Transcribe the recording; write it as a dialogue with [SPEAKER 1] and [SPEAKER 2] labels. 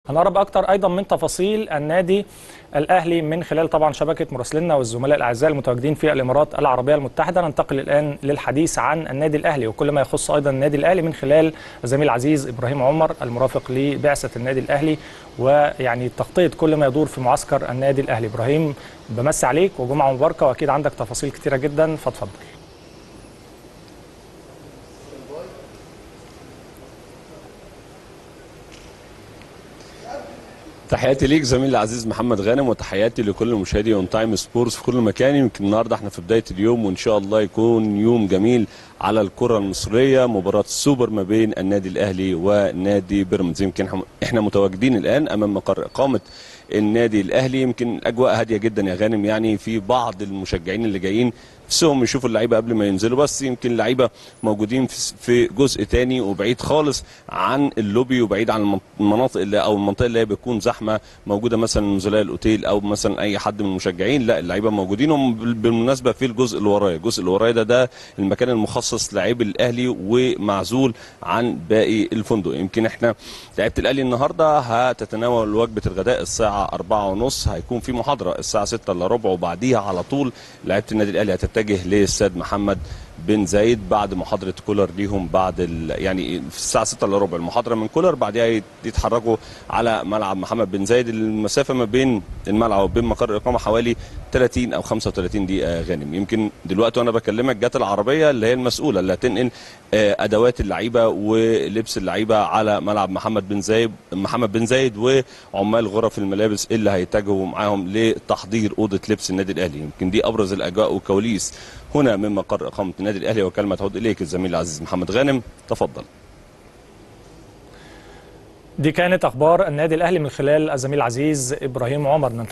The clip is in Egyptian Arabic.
[SPEAKER 1] هنقرب اكتر ايضا من تفاصيل النادي الاهلي من خلال طبعا شبكه مراسلينا والزملاء الاعزاء المتواجدين في الامارات العربيه المتحده ننتقل الان للحديث عن النادي الاهلي وكل ما يخص ايضا النادي الاهلي من خلال الزميل العزيز ابراهيم عمر المرافق لبعثه النادي الاهلي ويعني تغطيه كل ما يدور في معسكر النادي الاهلي ابراهيم بمسي عليك وجمعه مباركه واكيد عندك تفاصيل كتيره جدا فاتفضل
[SPEAKER 2] تحياتي ليك زميلي العزيز محمد غانم وتحياتي لكل مشاهدي اون تايم سبورتس في كل مكان يمكن النهارده احنا في بدايه اليوم وان شاء الله يكون يوم جميل على الكره المصريه مباراه السوبر ما بين النادي الاهلي ونادي بيراميدز يمكن احنا متواجدين الان امام مقر اقامه النادي الاهلي يمكن اجواء هاديه جدا يا غانم يعني في بعض المشجعين اللي جايين نفسهم يشوفوا اللعيبه قبل ما ينزلوا بس يمكن اللعيبه موجودين في جزء تاني وبعيد خالص عن اللوبي وبعيد عن المناطق اللي او المنطقه اللي هي بتكون زحمه موجوده مثلا نزلاء الاوتيل او مثلا اي حد من المشجعين لا اللعيبه موجودين هم بالمناسبه في الجزء اللي ورايا الجزء اللي ورايا ده ده المكان المخصص لعيب الاهلي ومعزول عن باقي الفندق يمكن احنا لعيبه الاهلي النهارده هتتناول وجبه الغداء الساعه 4:30 هيكون في محاضره الساعه 6 الا ربع وبعديها على طول لعيبه النادي الاهلي هتتجه تتجه للاستاد محمد بن زايد بعد محاضره كولر ليهم بعد يعني في الساعه 6 الا ربع المحاضره من كولر بعدها يتحركوا على ملعب محمد بن زايد المسافه ما بين الملعب وبين مقر الاقامه حوالي 30 او 35 دقيقه غانم يمكن دلوقتي وانا بكلمك جت العربيه اللي هي المسؤوله اللي هتنقل ادوات اللعيبه ولبس اللعيبه على ملعب محمد بن زايد محمد بن زايد وعمال غرف الملابس اللي هيتجهوا معاهم لتحضير اوضه لبس النادي الاهلي يمكن دي ابرز الاجواء والكواليس هنا من مقر اقامه النادي الاهلي وكلمه تعود اليك الزميل العزيز محمد غانم تفضل
[SPEAKER 1] دي كانت اخبار النادي الاهلي من خلال الزميل العزيز ابراهيم عمر